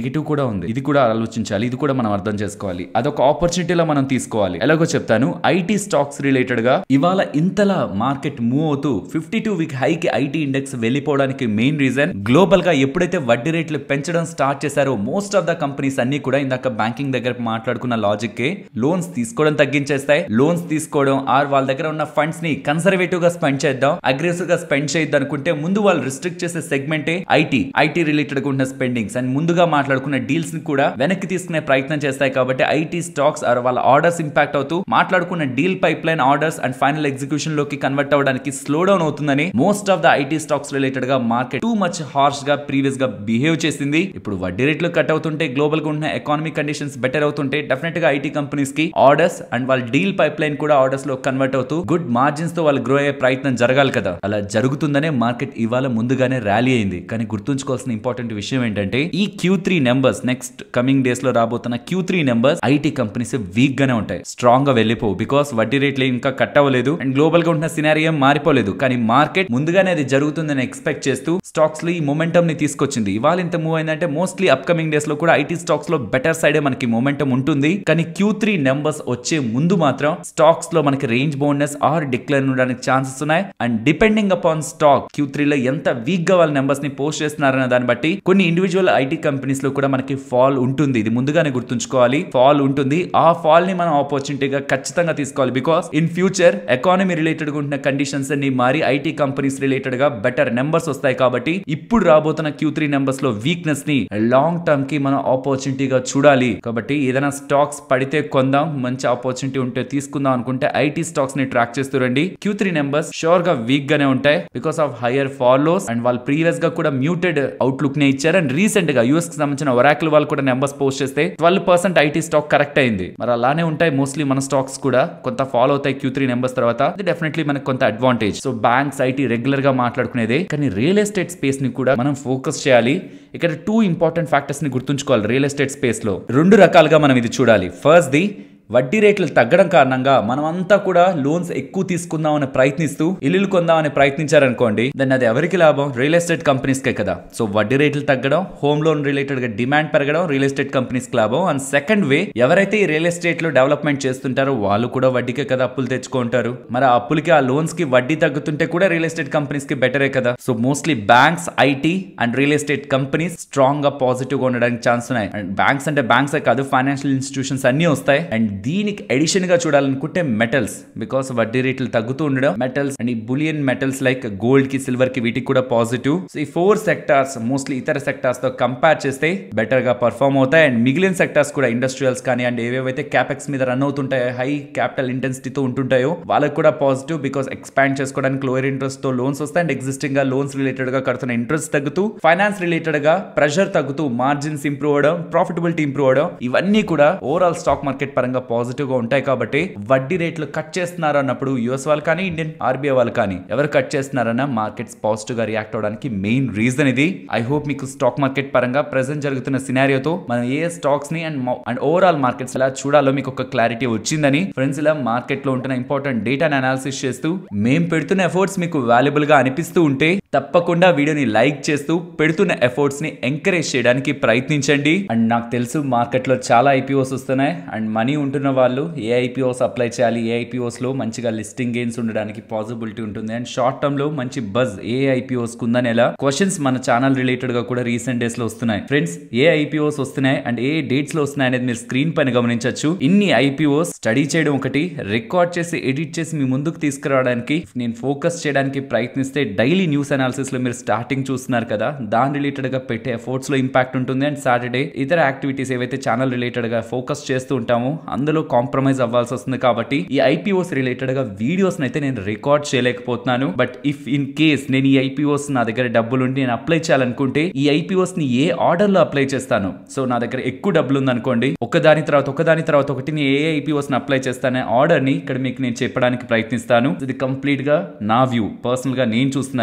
నెగిటివ్ కూడా ఉంది ఇది కూడా ఆలోచించాలి ఇది కూడా మనం అర్థం చేసుకోవాలి అదొక ఆపర్చునిటీలో మనం తీసుకోవాలి ఎలాగో చెప్తాను ఐటీ స్టాక్స్ రిలేటెడ్ గా ఇవాళ ఇంతలా మార్కెట్ మూవ్ అవుతూ ఫిఫ్టీ టూ వీక్ హైకి ఐటీ ఇండెక్స్ వెళ్ళిపోవడానికి మెయిన్ రీజన్ గ్లోబల్ గా ఎప్పుడైతే వడ్డీ రేట్లు పెంచడం స్టార్ట్ చేశారో మోస్ట్ ఆఫ్ ద కంపెనీస్ అన్ని కూడా ఇందాక బ్యాంకింగ్ దగ్గర మాట్లాడుకున్న లాజిక్ కే లోన్స్ తీసుకోవడం తగ్గించేస్తాయి లోన్స్ తీసుకోవడం ఆర్ వాళ్ళ దగ్గర ఉన్న ఫండ్స్ ని కన్సర్వేటివ్ గా స్పెండ్ చేద్దాం అగ్రెసివ్ గా స్పెండ్ చేయొద్దు అనుకుంటే ముందు వాళ్ళు రిస్ట్రిక్ట్ చేసే సెగ్మెంటే ఐటీ ఐటీ రిలేటెడ్ ఉన్న స్పెండింగ్స్ అండ్ ముందుగా మాట్లాడుకున్న డీల్స్ ని కూడా వెనక్కి తీసుకునే ప్రయత్నం చేస్తాయి కాబట్టి ఐటీ స్టాక్స్ ఆర్ వాళ్ళ ఆర్డర్స్ ఇంపాక్ట్ అవుతూ మాట్లాడుకున్న deal pipeline orders and final execution లోకి కన్వర్ట్ అవ్వడానికి స్లో డౌన్ అవుతుందని most of the IT stocks related గా మార్కెట్ టూ మచ్ హార్ష్ గా ప్రీవియస్ గా బిహేవ్ చేసింది ఇప్పుడు వడ్డీ రేట్లు కట్ అవుతుంటే గ్లోబల్ గా ఉన్న ఎకానమిక్ కండిషన్స్ బెటర్ అవుతుంటే డెఫినెట్ గా ఐటీ కంపెనీస్ కి ఆర్డర్స్ అండ్ వాళ్ళ డీల్ పైప్ లైన్ కూడా ఆర్డర్స్ లో కన్వర్ట్ అవుతూ గుడ్ మార్జిన్స్ తో వాళ్ళు గ్రో అయ్యే ప్రయత్నం జరగాలి కదా అలా జరుగుతుందనే మార్కెట్ ఇవాళ ముందుగానే ర్యాలీ అయింది కానీ గుర్తుంచుకోవాల్సిన ఇంపార్టెంట్ విషయం ఏంటంటే ఈ Q three numbers next coming days లో రాబోతున్న Q three numbers IT companies weak గానే ఉంటాయి స్ట్రాంగ్ గా వెళ్ళిపోవు బికాస్ వడ్డీ రేట్లు ఇంకా కట్ అవ్వలేదు అండ్ గ్లోబల్ గా ఉన్న సినారియో మారిపోలేదు కానీ మార్కెట్ ముందుగానే అది జరుగుతుందని ఎక్స్పెక్ట్ చేస్తూ స్టాక్స్ లో ఈ మొమెంటం ని తీసుకొచ్చింది ఇవాళ ఇంత మూవ్ అయిందంటే మోస్ట్లీ అప్కమింగ్ డేస్ లో కూడా ఐటీ స్టాక్స్ లో బెటర్ సైడే మనకి మొమెంటం ఉంటుంది కానీ క్యూ త్రీ నెంబర్స్ వచ్చే ముందు మాత్రం స్టాక్స్ లో మనకి రేంజ్ బోనస్ ఆర్ డిక్లైన్ ఉండడానికి ఛాన్సెస్ ఉన్నాయి అండ్ depending upon stock Q three లో ఎంత వీక్ గా వాళ్ళ నెంబర్స్ ని పోస్ట్ చేస్తున్నారన్న దాన్ని బట్టి కొన్ని ఇండివిజువల్ ఐటీ కంపెనీస్ లో కూడా మనకి ఫాల్ ఉంటుంది ఇది ముందుగానే గుర్తుంచుకోవాలి ఫాల్ ఉంటుంది ఆ ఫాల్ ని మనం ఆపర్చునిటీగా ఖచ్చితంగా తీసుకోవాలి because in future economy related గా ఉంటున్న కండిషన్స్ అన్ని మారి ఐటీ కంపెనీస్ రిలేటెడ్ గా బెటర్ నెంబర్స్ వస్తాయి కాబట్టి ఇప్పుడు రాబోతున్న క్యూ త్రీ నెంబర్స్ లో వీక్నెస్ ని లాంగ్ టర్మ్ కి మనం ఆపర్చునిటీగా చూడాలి కాబట్టి ఏదైనా స్టాక్స్ పడితే కొందాం మంచి ఆపర్చునిటీ ఉంటే తీసుకుందాం అనుకుంటే ఐటీ స్టాక్స్ ని ట్రాక్ చేస్తూ రండి క్యూ త్రీ నెంబర్స్ షూర్ గా వీక్ గానే ఉంటాయి because of higher follows and వాళ్ళు ప్రీవియస్ గా కూడా మ్యూటెడ్ అవుట్లుక్ నే ఇచ్చారు అండ్ రీసెంట్ గా యూఎస్ కి సంబంధించిన ఒరాకిల్ వాళ్ళు కూడా నెంబర్స్ పోస్ట్ చేస్తే twelve percent IT stock correct అయింది మరి అలానే ఉంటాయి మోస్ట్లీ మన స్టాక్స్ కూడా కొంత ఫాలో అవుతాయి క్యూ త్రీ నెంబర్స్ తర్వాత ఇది డెఫినెట్లీ మనకు కొంత advantage so banks IT regular గా మాట్లాడుకునేదే కానీ రియల్ ఎస్టేట్ స్పేస్ ని కూడా మనం ఫోకస్ చేయాలి ఇక్కడ టూ ఇంపార్టెంట్ ఫ్యాక్టర్స్ ని గుర్తుంచుకోవాలి రియల్ ఎస్టేట్ స్పేస్ లో రెండు రకాలుగా మనం ఇది చూడాలి ఫస్ట్ ది వడ్డీ రేట్లు తగ్గడం కారణంగా మనమంతా కూడా లోన్స్ ఎక్కువ తీసుకుందామని ప్రయత్నిస్తూ ఇల్లులు కొందామని ప్రయత్నించారనుకోండి దాన్ని అది ఎవరికి లాభం రియల్ ఎస్టేట్ కంపెనీస్ కే కదా సో వడ్డీ రేట్లు తగ్గడం హోమ్ లోన్ రిలేటెడ్ గా డిమాండ్ పెరగడం రియల్ ఎస్టేట్ కంపెనీస్ కి లాభం అండ్ సెకండ్ వే ఎవరైతే ఈ రియల్ ఎస్టేట్ లో డెవలప్మెంట్ చేస్తుంటారో వాళ్ళు కూడా వడ్డీకే కదా అప్పులు తెచ్చుకుంటారు మరి ఆ అప్పులకి ఆ లోన్స్ కి వడ్డీ తగ్గుతుంటే కూడా రియల్ ఎస్టేట్ కంపెనీస్ కి బెటరే కదా so mostly banks IT and real estate companies strong గా పాజిటివ్ గా ఉండడానికి ఛాన్స్ ఉన్నాయి అండ్ బ్యాంక్స్ అంటే బ్యాంక్స్ కాదు ఫైనాన్షియల్ ఇన్స్టిట్యూషన్స్ అన్ని వస్తాయి అండ్ దీనికి ఎడిషన్ గా చూడాలనుకుంటే మెటల్స్ బికాస్ వడ్డీ రేట్లు తగ్గుతూ ఉండడం మెటల్స్ అండ్ ఈ బులియన్ మెటల్స్ లైక్ గోల్డ్ కి సిల్వర్ కి వీటికి కూడా పాజిటివ్ సో ఈ ఫోర్ సెక్టార్స్ మోస్ట్లీ ఇతర సెక్టార్స్ తో కంపేర్ చేస్తే బెటర్ గా పర్ఫామ్ అవుతాయి అండ్ మిగిలిన సెక్టార్స్ కూడా ఇండస్ట్రియల్స్ కానీ అండ్ ఏవేవైతే క్యాపెక్స్ మీద రన్ అవుతుంటాయో హై క్యాపిటల్ ఇంటెన్సిటీతో ఉంటుంటాయో వాళ్ళకి కూడా పాజిటివ్ బికాస్ ఎక్స్పాండ్ చేసుకోవడానికి లోయర్ ఇంట్రెస్ట్ తో లోన్స్ వస్తాయి అండ్ ఎగ్జిస్టింగ్ గా లోన్స్ రిలేటెడ్ గా కడుతున్న ఇంట్రెస్ట్ తగ్గుతూ ఫైనాన్స్ రిలేటెడ్ గా ప్రెషర్ తగ్గుతూ మార్జిన్స్ ఇంప్రూవ్ అవడం ప్రాఫిటబిలిటీ ఇంప్రూవ్ అవడం ఇవన్నీ కూడా ఓవరాల్ స్టాక్ మార్కెట్ పరంగా పాజిటివ్ గా ఉంటాయి కాబట్టి వడ్డీ రేట్లు కట్ చేస్తున్నారు అన్నప్పుడు యుఎస్ వాళ్ళు కానీ ఇండియన్ ఆర్బీఐ వాళ్ళు కానీ ఎవరు కట్ చేస్తున్నారన్న మార్కెట్స్ పాజిటివ్ గా రియాక్ట్ అవడానికి మెయిన్ రీజన్ ఇది ఐ హోప్ మీకు స్టాక్ మార్కెట్ పరంగా ప్రెసెంట్ జరుగుతున్న సినారియోతో మనం ఏ స్టాక్స్ ని అండ్ అండ్ ఓవరాల్ మార్కెట్స్ ఎలా చూడాలో మీకు ఒక క్లారిటీ వచ్చిందని ఫ్రెండ్స్ ఇలా మార్కెట్ లో ఉంటున్న ఇంపార్టెంట్ డేటాని అనాలిసిస్ చేస్తూ మేము పెడుతున్న ఎఫర్ట్స్ మీకు వాల్యుబుల్ గా అనిపిస్తూ ఉంటే తప్పకుండా వీడియోని లైక్ చేస్తూ పెడుతున్న ఎఫర్ట్స్ ని ఎంకరేజ్ చేయడానికి ప్రయత్నించండి అండ్ నాకు తెలుసు మార్కెట్ లో చాలా ఐపీఓస్ వస్తున్నాయి అండ్ మనీ ఉంటున్న వాళ్ళు ఏ ఐపీఓస్ అప్లై చేయాలి ఏ ఐపీఓస్ లో మంచిగా లిస్టింగ్ గెయిన్స్ ఉండడానికి పాసిబిలిటీ ఉంటుంది అండ్ షార్ట్ టర్మ్ లో మంచి బజ్ ఏ ఐపీఓస్ కుందని ఎలా క్వశ్చన్స్ మన ఛానల్ రిలేటెడ్ గా కూడా రీసెంట్ డేస్ లో వస్తున్నాయి ఫ్రెండ్స్ ఏ ఐపీఓస్ వస్తున్నాయి అండ్ ఏ డేట్స్ లో వస్తున్నాయి అనేది మీరు స్క్రీన్ పైన గమనించవచ్చు ఇన్ని ఐపీఓస్ స్టడీ చేయడం ఒకటి రికార్డ్ చేసి ఎడిట్ చేసి మీ ముందుకు తీసుకురావడానికి నేను ఫోకస్ చేయడానికి ప్రయత్నిస్తే డైలీ న్యూస్ అనాలిసిస్ లో మీరు స్టార్టింగ్ చూస్తున్నారు కదా దాని రిలేటెడ్ గా పెట్టే ఎఫర్ట్స్ లో ఇంపాక్ట్ ఉంటుంది అండ్ సాటర్డే ఇతర యాక్టివిటీస్ ఏవైతే ఛానల్ రిలేటెడ్ గా ఫోకస్ చేస్తూ ఉంటామో అందులో కాంప్రమైజ్ అవ్వాల్సి వస్తుంది కాబట్టి ఈ ఐపీఓస్ రిలేటెడ్ గా వీడియోస్ అయితే నేను రికార్డ్ చేయలేకపోతున్నాను బట్ ఇఫ్ ఇన్ కేస్ నేను ఈ ఐపీఓస్ నా దగ్గర డబ్బులు ఉండి నేను అప్లై చేయాలనుకుంటే ఈ ఐపీఓస్ ని ఏ ఆర్డర్ లో అప్లై చేస్తాను సో నా దగ్గర ఎక్కువ డబ్బులు ఉందనుకోండి ఒకదాని తర్వాత ఒకదాని తర్వాత ఒకటి నేను ఏ ఐపీఓస్ ని అప్లై చేస్తానే ఆర్డర్ ని ఇక్కడ మీకు నేను చెప్పడానికి ప్రయత్నిస్తాను ఇది కంప్లీట్ గా నా వ్యూ పర్సనల్ గా నేను చూస్తున్నది ఇఫ్ నా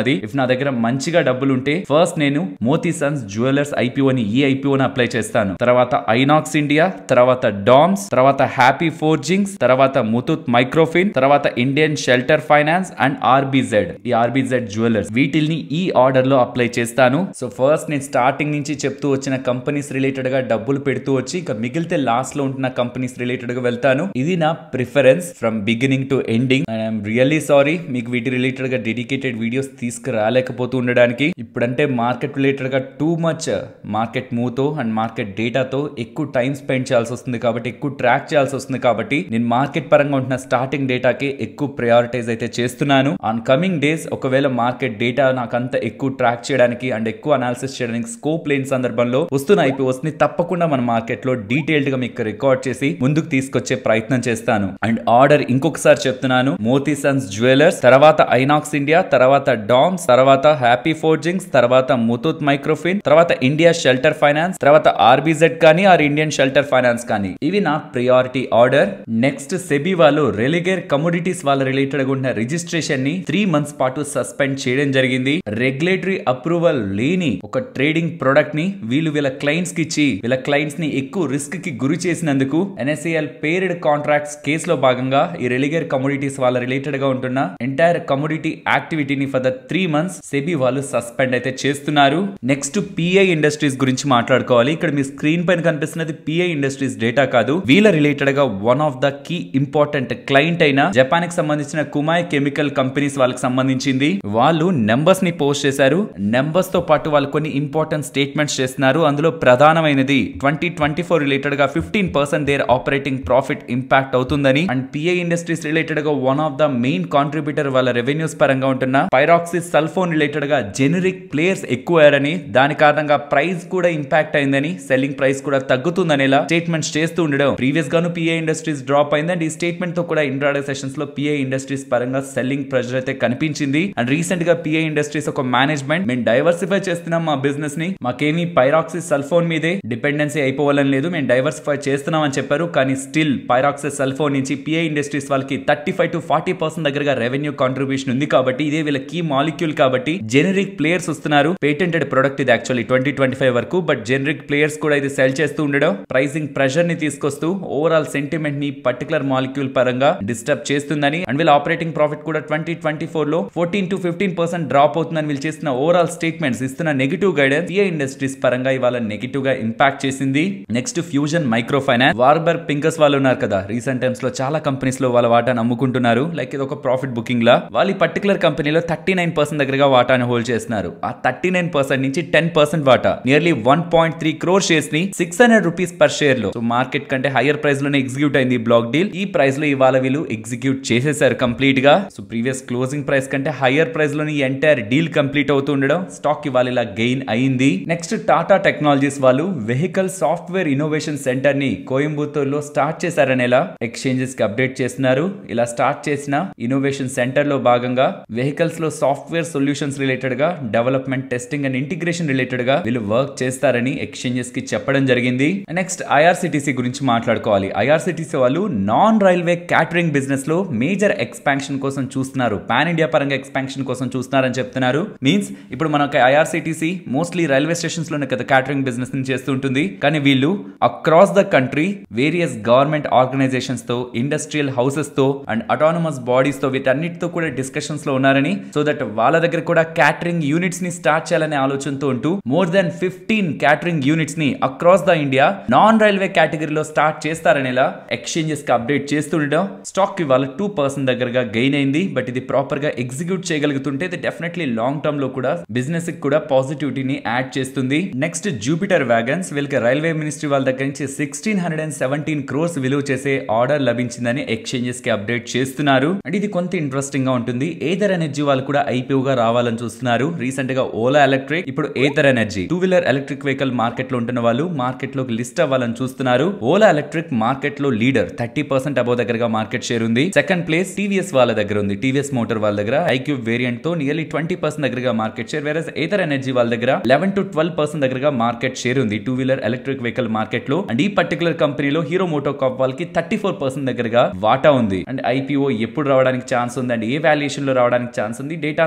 దగ్గర మంచిగా డబ్బులు ఉంటే ఫస్ట్ నేను మోతీ సన్స్ జ్యువెలర్స్ ఐపీఓని ఈ ఐపీఓని అప్లై చేస్తాను తర్వాత ఐనాక్స్ ఇండియా తర్వాత డామ్స్ తర్వాత హ్యాపీ ఫోర్జింగ్స్ తర్వాత ముతూత్ మైక్రోఫిన్ తర్వాత Indian shelter finance and RBZ ఈ ఆర్బిజెడ్ జ్యువెలర్స్ వీటిల్ని ఈ ఆర్డర్ లో అప్లై చేస్తాను సో ఫస్ట్ నేను స్టార్టింగ్ నుంచి చెప్తూ వచ్చిన కంపెనీస్ రిలేటెడ్ గా డబ్బులు పెడుతూ వచ్చి ఇక మిగిలితే లాస్ట్ లో ఉంటున్న కంపెనీస్ రిలేటెడ్ గా వెళ్తాను ఇది నా preference from beginning to ending and I'm really sorry మీకు వీటి రిలేటెడ్ గా డెడికేటెడ్ వీడియోస్ తీసుకురాలేకపోతూ ఉండడానికి ఇప్పుడంటే మార్కెట్ రిలేటెడ్ గా టూ మచ్ మార్కెట్ మూవ్ తో అండ్ మార్కెట్ డేటాతో ఎక్కువ టైం స్పెండ్ చేయాల్సి వస్తుంది కాబట్టి ఎక్కువ ట్రాక్ చేయాల్సి వస్తుంది కాబట్టి నేను మార్కెట్ పరంగా ఉంటున్న స్టార్టింగ్ డేటాకి ఎక్కువ ప్రయారిటైజ్ అయితే చేస్తున్నాను ఆన్ కమింగ్ డేస్ ఒకవేళ మార్కెట్ డేటా నాకు అంత ఎక్కువ ట్రాక్ చేయడానికి అండ్ ఎక్కువ అనాలిసిస్ చేయడానికి స్కోప్ లేని సందర్భంలో వస్తున్న ఐపీఓస్ ని తప్పకుండా మన మార్కెట్ లో డీటెయిల్డ్ గా మీకు రికార్డ్ చేసి ముందుకు తీసుకొచ్చే ప్రయత్నం చేస్తాను అండ్ ఆర్డర్ ఇంకొకసారి చెప్తున్నాను మోతీ సన్స్ జ్యువెలర్స్ తర్వాత ఐనాక్స్ ఇండియా తర్వాత డామ్స్ తర్వాత హ్యాపీ ఫోర్జింగ్స్ తర్వాత ముతూత్ మైక్రోఫిన్ తర్వాత ఇండియా షెల్టర్ ఫైనాన్స్ తర్వాత ఆర్బిజెడ్ కానీ ఆర్ ఇండియన్ షెల్టర్ ఫైనాన్స్ కానీ ఇవి నా ప్రియారిటీ ఆర్డర్ నెక్స్ట్ సెబీ వాళ్ళు రెలిగేర్ కమోడిటీస్ వాళ్ళ రిలేటెడ్ గా ఉన్న రిజిస్ట్రేషన్ ని త్రీ మంత్స్ పాటు సస్పెండ్ చేయడం జరిగింది రెగ్యులేటరీ అప్రూవల్ లేని ఒక ట్రేడింగ్ ప్రొడక్ట్ ని వీళ్ళు వీళ్ళ క్లయింట్స్ కి ఇచ్చి వీళ్ళ క్లయింట్స్ ని ఎక్కువ రిస్క్ కి గురి చేసినందుకు ఎన్ఎస్ఏఎల్ పేరిడ్ కాంట్రాక్ట్స్ కేసులో భాగంగా ఈ రెలిగేర్ కమోడిటీస్ వాళ్ళ రిలేటెడ్ గా ఉంటున్న ఎంటైర్ కమోడిటీ యాక్టివిటీని for the three months SEBI వాళ్ళు సస్పెండ్ అయితే చేస్తున్నారు నెక్స్ట్ పిఐ ఇండస్ట్రీస్ గురించి మాట్లాడుకోవాలి ఇక్కడ మీ స్క్రీన్ పైన కనిపిస్తున్నది పిఐ ఇండస్ట్రీస్ డేటా కాదు వీళ్ళ రిలేటెడ్ గా one of the key important client అయిన జపాన్ కి సంబంధించిన కుమాయ్ కెమికల్ కంపెనీస్ వాళ్ళకి సంబంధించింది వాళ్ళు నెంబర్స్ ని పోస్ట్ చేశారు నెంబర్స్ తో పాటు వాళ్ళు కొన్ని ఇంపార్టెంట్ స్టేట్మెంట్స్ చేస్తున్నారు అందులో ప్రధానమైనది ట్వంటీ ట్వంటీ ఫోర్ రిలేటెడ్ గా fifteen percent their operating profit impact అవుతుందని అండ్ పిఐ ఇండస్ట్రీస్ రిలేటెడ్ గా one of the main contributor వాళ్ళ రెవెన్యూస్ పరంగా ఉంటున్న పైరాక్సిస్ సల్ఫోన్ రిలేటెడ్ గా జెనరిక్ ప్లేయర్స్ ఎక్కువ అయ్యారని దాని కారణంగా ప్రైస్ కూడా ఇంపాక్ట్ అయిందని సెల్లింగ్ ప్రైస్ కూడా తగ్గుతుందనేలా స్టేట్మెంట్స్ చేస్తూ ఉండడం ప్రీవియస్ గాను పిఐ ఇండస్ట్రీస్ డ్రాప్ అయింది అండ్ ఈ స్టేట్మెంట్ తో కూడా ఇంట్రాడే సెషన్స్ లో పిఐ ఇండస్ట్రీస్ పరంగా సెల్లింగ్ ప్రెషర్ అయితే కనిపించింది అండ్ రీసెంట్ గా పిఐ ఇండస్ట్రీస్ ఒక మేనేజ్మెంట్ మేము డైవర్సిఫై చేస్తున్నాం మా బిజినెస్ ని మాకేమీ పైరాక్సిస్ సల్ఫోన్ మీదే డిపెండెన్సీ అయిపోవాలని లేదు మేము డైవర్సిఫై చేస్తున్నాం అని చెప్పారు కానీ స్టిల్ పైరాక్సిస్ సల్ఫోన్ నుంచి పిఐ ఇండస్ట్రీస్ వాళ్ళకి thirty five to forty percent దగ్గరగా రెవెన్యూ కాంట్రిబ్యూషన్ ఉంది కాబట్టి ఇదే వీళ్ళ కీ మాలిక్యూల్ కాబట్టి జెనరిక్ ప్లేయర్స్ వస్తున్నారు పేటెంటెడ్ ప్రొడక్ట్ ఇది యాక్చువల్లీ ట్వంటీ ట్వంటీ ఫైవ్ వరకు బట్ జెనరిక్ ప్లేయర్స్ కూడా ఇది సెల్ చేస్తూ ఉండడం ప్రైసింగ్ ప్రెషర్ ని తీసుకొస్తూ ఓవరాల్ సెంటిమెంట్ ని పర్టికులర్ మాలిక్యూల్ పరంగా డిస్టర్బ్ చేస్తుందని అండ్ వీళ్ళ ఆపరేటింగ్ ప్రాఫిట్ కూడా ట్వంటీ ట్వంటీ ఫోర్ లో fourteen to fifteen percent drop అవుతుందని వీళ్ళు చేస్తున్న ఓవరాల్ స్టేట్మెంట్స్ ఇస్తున్న నెగిటివ్ గైడెన్స్ పిఐ ఇండస్ట్రీస్ పరంగా ఇవాళ నెగిటివ్ గా ఇంపాక్ట్ చేసింది next fusion micro finance Warburg Pincus వాళ్ళు ఉన్నారు కదా రీసెంట్ టైమ్స్ లో చాలా కంపెనీస్ లో వాళ్ళ వాటాను అమ్ముకుంటున్నారు లైక్ ఇది ఒక ప్రాఫిట్ బుకింగ్ లా వాళ్ళు ఈ పర్టికులర్ కంపెనీలో థర్టీ నైన్ పర్సెంట్ దగ్గరగా వాటాను హోల్డ్ చేస్తున్నారు ఆ థర్టీ నైన్ పర్సెంట్ నుంచి టెన్ పర్సెంట్ వాటా nearly one point three crore shares ని six hundred rupees per share లో సో మార్కెట్ కంటే హైయర్ ప్రైస్ లోనే ఎగ్జిక్యూట్ అయింది బ్లాక్ డీల్ ఈ ప్రైస్ లో ఇవాళ వీళ్ళు ఎగ్జిక్యూట్ చేసేసారు కంప్లీట్ గా సో ప్రీవియస్ క్లోజింగ్ ప్రైస్ కంటే హైయర్ ప్రైస్ లోని ఎంటైర్ డీల్ కంప్లీట్ అవుతూ ఉండడం స్టాక్ ఇవాళ ఇలా గెయిన్ అయింది నెక్స్ట్ టాటా టెక్నాలజీస్ వాళ్ళు వెహికల్ సాఫ్ట్వేర్ ఇన్నోవేషన్ సెంటర్ ని కోయంబత్తూర్ లో స్టార్ట్ చేశారనేలా ఎక్స్చేంజెస్ కి అప్డేట్ చేస్తున్నారు ఇలా స్టార్ట్ చేసిన ఇన్నోవేషన్ సెంటర్ లో భాగంగా వెహికల్స్ లో సాఫ్ట్వేర్ సొల్యూషన్స్ రిలేటెడ్ గా development testing and integration related గా వీళ్ళు వర్క్ చేస్తారని ఎక్స్చేంజెస్ కి చెప్పడం జరిగింది నెక్స్ట్ ఐఆర్సిటిసి గురించి మాట్లాడుకోవాలి ఐఆర్సిటిసి వాళ్ళు నాన్ రైల్వే క్యాటరింగ్ బిజినెస్ లో మేజర్ ఎక్స్పాన్షన్ కోసం చూస్తున్నారు పాన్ ఇండియా పరంగా ఎక్స్పాన్షన్ కోసం చూస్తున్నారని చెప్తున్నారు మీన్స్ ఇప్పుడు మనకి ఐఆర్సిటిసి మోస్ట్లీ రైల్వే స్టేషన్స్ లోనే కదా క్యాటరింగ్ బిజినెస్ ని చేస్తుంటుంది కానీ వీళ్ళు across the country various government organisations తో ఇండస్ట్రియల్ హౌసెస్ తో అండ్ అటానమస్ బాడీస్ తో వీటన్నిటితో కూడా డిస్కషన్స్ లో ఉన్నారని సో దట్ వాళ్ళ దగ్గర కూడా క్యాటరింగ్ యూనిట్స్ ని స్టార్ట్ చేయాలనే ఆలోచనతో ఉంటూ more than fifteen catering units ని across the India non railway కేటగిరీలో స్టార్ట్ చేస్తారనేలా ఎక్స్చేంజెస్ కి అప్డేట్ చేస్తుండడం స్టాక్ ఇవాళ టూ పర్సెంట్ దగ్గరగా గెయిన్ అయింది బట్ ఇది ప్రాపర్ గా ఎగ్జిక్యూట్ చేయగలుగుతుంటే ఇది డెఫినెట్లీ లాంగ్ టర్మ్ లో కూడా బిజినెస్ కి కూడా పాజిటివిటీని యాడ్ చేస్తుంది నెక్స్ట్ జూపిటర్ వ్యాగన్స్ వీళ్ళకి రైల్వే మినిస్ట్రీ వాళ్ళ దగ్గర నుంచి sixteen hundred and seventeen crores విలువ చేసే ఆర్డర్ లభించిందని ఎక్స్చేంజెస్ కి అప్డేట్ చేస్తున్నారు అండ్ ఇది కొంత ఇంట్రెస్టింగ్ గా ఉంటుంది ఏదర్ ఎనర్జీ వాళ్ళు కూడా ఐపీఓ గా రావాలని చూస్తున్నారు రీసెంట్ గా ఓలా ఎలక్ట్రిక్ ఇప్పుడు Ather energy two wheeler electric vehicle market లో ఉంటున్న వాళ్ళు మార్కెట్ లోకి లిస్ట్ అవ్వాలని చూస్తున్నారు ఓలా ఎలక్ట్రిక్ మార్కెట్ లో లీడర్ థర్టీ పర్సెంట్ అబో దగ్గరగా మార్కెట్ షేర్ ఉంది సెకండ్ ప్లేస్ టీవీఎస్ వాళ్ళ దగ్గర ఉంది టీవీఎస్ మోటార్ వాళ్ళ దగ్గర ఐక్యూబ్ వేరియంట్ తో నియర్లీ ట్వంటీ పర్సెంట్ దగ్గరగా మార్కెట్ షేర్ వేరే ఏథర్ ఎనర్జీ వాళ్ళ దగ్గర లెవెన్ టు ట్వెల్వ్ పర్సెంట్ దగ్గరగా మార్కెట్ షేర్ ఉంది two wheeler electric vehicle market లో అండ్ ఈ పర్టికులర్ కంపెనీలో హీరో మోటో కాప్ వాళ్ళకి థర్టీ ఫోర్ పర్సెంట్ దగ్గరగా వాటా ఉంది అండ్ ఐపీఓ ఎప్పుడు రావడానికి ఛాన్స్ ఉంది అండ్ ఏ వాల్యుయేషన్ లో రావడానికి ఛాన్స్ ఉంది డేటా అంతా కూడా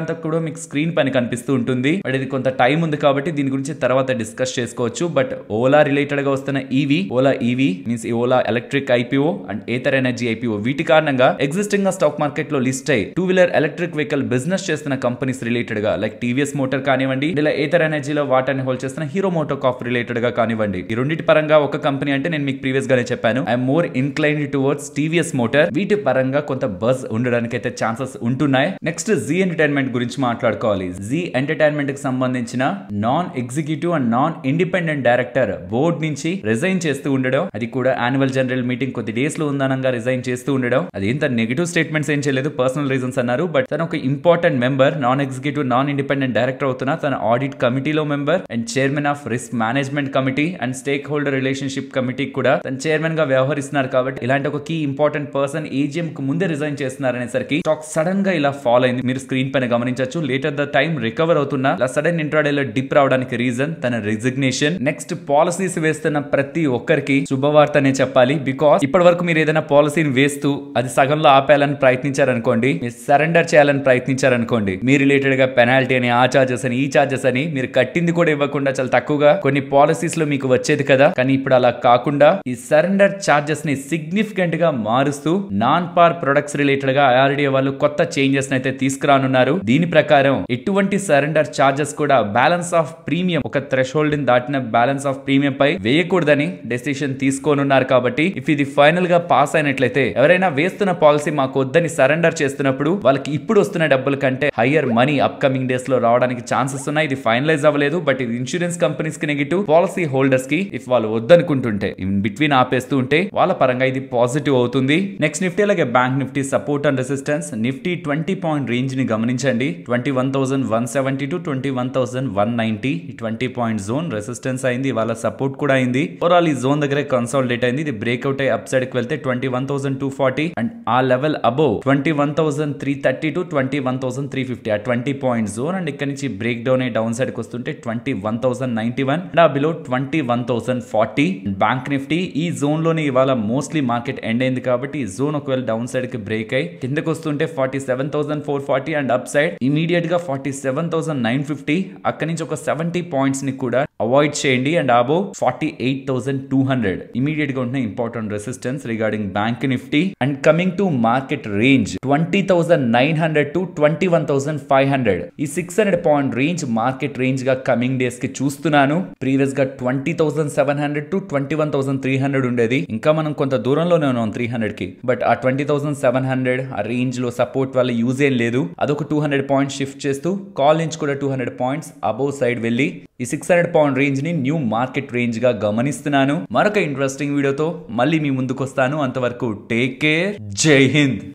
మీకు స్క్రీన్ పైన కనిపిస్తూ ఉంటుంది బట్ ఇది కొంత టైం ఉంది కాబట్టి దీని గురించి తర్వాత డిస్కస్ చేసుకోవచ్చు బట్ ఓలా రిలేటెడ్ గా వస్తున్న EV Ola EV means Ola electric IPO and Ather energy IPO వీటి కారణంగా ఎగ్జిస్టింగ్ గా స్టాక్ మార్కెట్ లో లిస్ట్ అయ్యి two wheeler electric vehicle business చేస్తున్న కంపెనీస్ రిలేటెడ్ గా లైక్ టీవీఎస్ మోటార్ కానివ్వండి ఇలా ఏతర్ ఎనర్జీలో వాటాన్ని హోల్డ్ చేస్తున్న హీరో మోటో కాఫ్ రిలేటెడ్ గా కానివ్వండి ఈ రెండింటి పరంగా ఒక కంపెనీ అంటే నేను మీకు ప్రీవియస్ గానే చెప్పాను I'm more inclined towards TVS motor వీటి పరంగా కొంత బజ్ ఉండడానికి అయితే ఛాన్సెస్ ఉంటున్నాయి నెక్స్ట్ జీ ఎంటర్టైన్మెంట్ గురించి మాట్లాడుకోవాలి జీ ఎంటర్టైన్మెంట్ కి సంబంధించిన non executive and non independent director board నుంచి రిజైన్ చేస్తూ ఉండడం అది కూడా యాన్యువల్ జనరల్ మీటింగ్ కొద్ది డేస్ లో ఉందనంగా రిజైన్ చేస్తూ ఉండడం అది ఎంత నెగిటివ్ స్టేట్మెంట్స్ ఏం చేయలేదు పర్సనల్ రీజన్స్ అన్నారు బట్ తన ఒక important member non executive non independent director అవుతున్నా తన ఆడిట్ కమిటీలో member and chairman of risk management committee and stake holder relationship committee కూడా తన చైర్మన్ గా వ్యవహరిస్తున్నారు కాబట్టి ఇలాంటి ఒక కీ ఇంపార్టెంట్ పర్సన్ ఏజిఎం కు ముందే రిజైన్ చేస్తున్నారు అనేసరికి స్టాక్ సడన్ గా ఇలా ఫాల్ అయింది మీరు స్క్రీన్ పైన గమనించవచ్చు లేటర్ ద టైం రికవర్ అవుతున్నా ఇలా సడన్ ఇంట్రాడేలో డిప్ రావడానికి రీజన్ తన రిజిగ్నేషన్ నెక్స్ట్ పాలసీస్ వేస్తున్న ప్రతి ఒక్కరికి శుభవార్తనే చెప్పాలి బికాస్ ఇప్పటి వరకు మీరు ఏదైనా పాలసీని వేస్తూ అది సగంలో ఆపేయాలని ప్రయత్నించారనుకోండి మీరు సరెండర్ చేయాలని ప్రయత్నించారనుకోండి మీ రిలేటెడ్ గా పెనాల్టీ అని ఆ చార్జెస్ అని ఈ చార్జెస్ అని మీరు కట్టింది కూడా ఇవ్వకుండా చాలా తక్కువగా కొన్ని పాలసీస్ లో మీకు వచ్చేది కదా కానీ ఇప్పుడు అలా కాకుండా ఈ సరెండర్ చార్జెస్ ని సిగ్నిఫికెంట్ గా మారుస్తూ నాన్ పార్ ప్రొడక్ట్స్ రిలేటెడ్ గా ఐఆర్డిఏ వాళ్ళు కొత్త చేంజెస్ అయితే తీసుకురానున్నారు దీని ప్రకారం ఎటువంటి సరెండర్ చార్జెస్ కూడా బ్యాలెన్స్ ఆఫ్ ప్రీమియం ఒక థ్రెష్ హోల్డ్ దాటిన బ్యాలెన్స్ ఆఫ్ ప్రీమియం పై వేయకూడదని డెసిషన్ తీసుకోనున్నారు కాబట్టి ఇఫ్ ఇది ఫైనల్ గా పాస్ అయినట్లయితే ఎవరైనా వేస్తున్న పాలసీ మాకు వద్దని సరెండర్ చేస్తున్నప్పుడు వాళ్ళకి ఇప్పుడు వస్తున్న డబ్బుల కంటే హయ్యర్ మనీ అప్కమింగ్ డేస్ లో రావడానికి ఛాన్సెస్ ఉన్నాయి ఇది ఫైనలైజ్ అవ్వలేదు బట్ ఇది ఇన్సూరెన్స్ కంపెనీస్ కి నెగిటివ్ పాలసీ హోల్డర్స్ కి ఇఫ్ వాళ్ళు వద్దనుకుంటుంటే ఇన్ బిట్వీన్ ఆపేస్తూ ఉంటే వాళ్ళ పరంగా ఇది పాజిటివ్ అవుతుంది నెక్స్ట్ నిఫ్టీ అలాగే bank Nifty support and resistance Nifty twenty point range ని గమనించండి twenty one thousand one seventy to twenty one thousand one ninety twenty point zone resistance అయింది వాళ్ళ సపోర్ట్ కూడా అయింది ఓవరాల్ ఈ జోన్ దగ్గర కన్సాలిడేట్ అయింది ఇది బ్రేక్అవుట్ అయ్యి అప్ సైడ్ కి వెళ్తే twenty one thousand two forty and ఆ level above twenty one thousand three thirty to twenty one thousand three fifty ఆ ట్వంటీ పాయింట్ జోన్ అండ్ ఇక్కడ నుంచి బ్రేక్ డౌన్ అయ్యి డౌన్ సైడ్ కి వస్తుంటే twenty one thousand ninety one and ఆ below twenty one thousand forty bank Nifty ఈ zone లోనే ఇవాళ మోస్ట్లీ మార్కెట్ ఎండ్ అయింది కాబట్టి ఈ జోన్ ఒకవేళ డౌన్ సైడ్ కి బ్రేక్ అయ్యి కిందకి వస్తుంటే forty seven thousand four forty and up side immediate గా forty seven thousand nine fifty అక్కడి నుంచి ఒక సెవెంటీ పాయింట్స్ ని కూడా అవాయిడ్ చేయండి and above forty eight thousand two hundred immediate గా ఉంటున్న important resistance regarding bank Nifty and coming to market range twenty thousand nine hundred to twenty one thousand five hundred ఈ six hundred point range market range గా coming days కి చూస్తున్నాను previous గా twenty thousand seven hundred to twenty one thousand three hundred ఉండేది ఇంకా మనం కొంత దూరంలోనే ఉన్నాం త్రీ హండ్రెడ్ కి బట్ ఆ ట్వంటీ థౌసండ్ సెవెన్ హండ్రెడ్ ఆ రేంజ్ లో సపోర్ట్ వల్ల యూజ్ ఏం లేదు అదొక టూ హండ్రెడ్ పాయింట్స్ షిఫ్ట్ చేస్తూ కాల్ నుంచి కూడా two hundred points above side వెళ్ళి ఈ సిక్స్ హండ్రెడ్ పాయింట్ రేంజ్ ని న్యూ మార్కెట్ రేంజ్ గా గమనిస్తున్నాను మరొక ఇంట్రెస్టింగ్ వీడియోతో మళ్ళీ మీ ముందుకు వస్తాను అంతవరకు టేక్ కేర్ జై హింద్